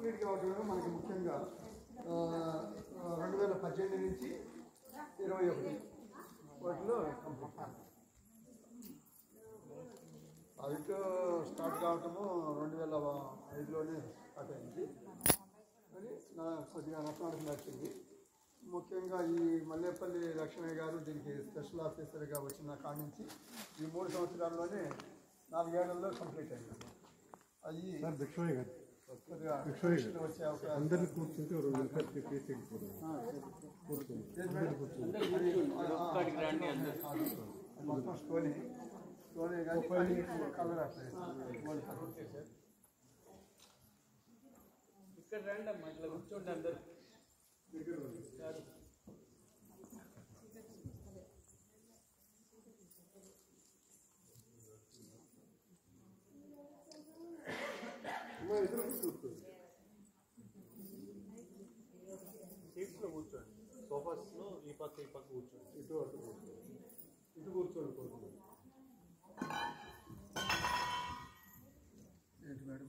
Complete కావడం మనకి ముఖ్యంగా ఆ, రెండు వేల పద్దెనిమిది నుంచి ఇరవై ఒకటి వాటిలో కంప్లీట్ ప్రాజెక్ట్ స్టార్ట్ కావటము రెండు వేల ఐదులోనే స్టార్ట్ అయింది అని నా కొద్దిగా నష్టం నచ్చింది ముఖ్యంగా ఈ మల్లేపల్లి లక్ష్మయ్య గారు దీనికి స్పెషల్ ఆఫీసర్గా వచ్చిన కాడి నుంచి ఈ మూడు సంవత్సరాల్లోనే నాలుగేళ్లలో కంప్లీట్ అయింది అవి సార్ భిక్షమయ్య గారు కొద్దిగా భిక్షమయ్య గారు వచ్చే అవకాశం అందరిని కూర్చుంటే ఒక రెండు నిమిషాలు చెప్పేసి వెళ్ళిపోతాం అది మొత్తం స్టోనే స్టోనే కానీ కలర్ అట్లేదు ఇక్కడ రండి అమ్మా ఇట్లా కూర్చోండి అందరు సీట్స్ లో కూర్చోండి సోఫాస్ లో ఈ పక్క ఈ పక్క కూర్చోండి ఇటు అటు కూర్చోండి. ఇటు కూర్చోండి కూర్చోండి ఏంటి మేడం